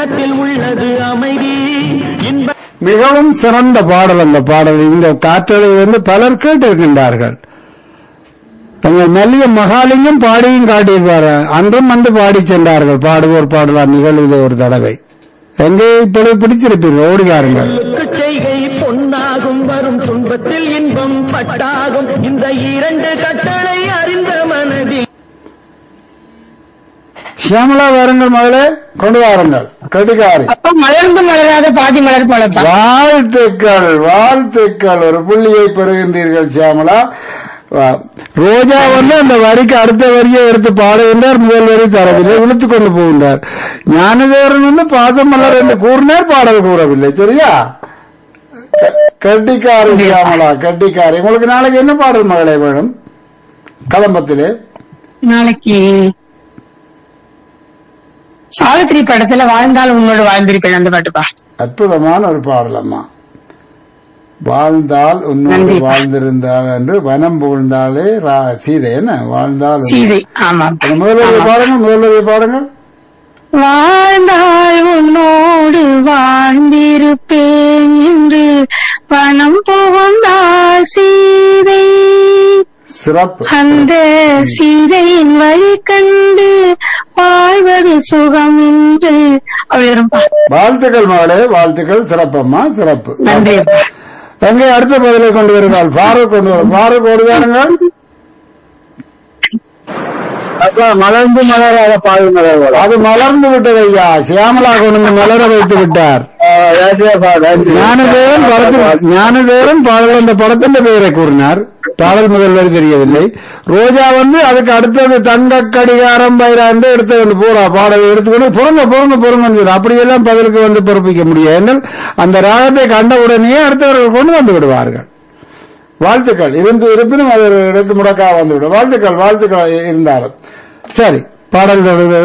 உள்ளத்தில் உள்ளது அமைதி இன்ப மிகவும் சிறந்த பாடல் அந்த பாடல் இந்த காற்றலை வந்து பலர் கேட்டிருக்கின்றார்கள் தங்கள் மல்லிக மகாலிங்கம் பாடியும் காட்டியிருப்பார் அன்றும் வந்து பாடி சென்றார்கள் பாடுவோர் பாடலாம் நிகழ்வுது ஒரு தடவை எங்கே இப்பொழுது பிடிச்சிருப்பீர்கள் ஓடிவாருங்கள் சொல்லுக்கு செய்கை பொன்னாகும் வரும் துன்பத்தில் இன்பம் பட்டாகும் இந்த இரண்டு கட்டளை அறிந்த மனதில் சியாமலா வாருங்கள் மகளே கொண்டு வாருங்கள் கெட்டிக்காரி அப்ப மலர்ந்து மலராத பாதி மலர் போலப்பா வாழ்த்துக்கள் வாழ்த்துக்கள் ஒரு புள்ளியை பெறுகின்றீர்கள் சியாமலா வா- ரோஜா வந்து அந்த வரிக்கு அடுத்த வரியை எடுத்து பாடுகின்றார் முதல் வரி தரவில்லை இழுத்துக் கொண்டு போகின்றார் ஞானதேவரன் வந்து பாதமலர் என்று கூறினார் பாடல் கூறவில்லை சரியா க- கெட்டிக்காரி சியாமலா கெட்டிக்காரி உங்களுக்கு நாளைக்கு என்ன பாடல் மகளே வேணும் கலம்பத்திலே நாளைக்கு சாவித்திரி படத்துல வாழ்ந்தால் உன்னோடு வாழ்ந்திருப்பேன் அந்த பாட்டுப்பா அற்புதமான ஒரு பாடல் அம்மா வாழ்ந்தால் உன்னோடு நன்றி. வாழ்ந்திருந்தால் என்று வனம் புகழ்ந்தாலே ரா- சீதை என்ன வாழ்ந்தால் உன்னோடு. சீதை ஆமா அந்த முதல்வரை பாருங்க முதல்வரை பாருங்க வாழ்ந்தால் உன்னோடு வாழ்ந்திருப்பேன் என்று பணம் புகுந்தால் சீதை சிறப்பு அந்த சீதையின் வழி கண்டு வாழ்வது சுகம் என்று அவ்வளவு வாழ்த்துக்கள் மகளே வாழ்த்துக்கள் சிறப்பம்மா சிறப்பு நன்றி அப்பா. எங்கே அடுத்த பதிலை கொண்டு வருகிறாள் ஃபாரூக் கொண்டு வர ஃபாரூக் ஓடுவாருங்க அப்பா மலர்ந்து மலராத பால் மலர் அது மலர்ந்து விட்டது ஐயா சியாமலா கொண்டு வந்து மலர வைத்து விட்டார் ஞானதேவன் படத்தில் ஞானதேவன் பாடல் அந்த படத்தின் பெயரை கூறினார் பாடல் முதல்வர் தெரியவில்லை ரோஜா வந்து அதுக்கு அடுத்தது தங்க கடிகாரம் பைரா என்று எடுத்து வந்து போறா பாடலை எடுத்துக்கொண்டு பொறுங்க பொறுங்க பொறுங்கன்னு சொல்லி அப்படியெல்லாம் பதிலுக்கு வந்து பொறுப்பிக்க முடியாது ஏனென்றால் அந்த ராகத்தை கண்ட உடனே அடுத்தவர்கள் கொண்டு வந்து விடுவார்கள் வாழ்த்துக்கள் இருந்து இருப்பினும் அது ஒரு இடத்து முடக்காக வந்துவிடும் வாழ்த்துக்கள் வாழ்த்துக்கள் இருந்தாலும் சரி பாடல்கள்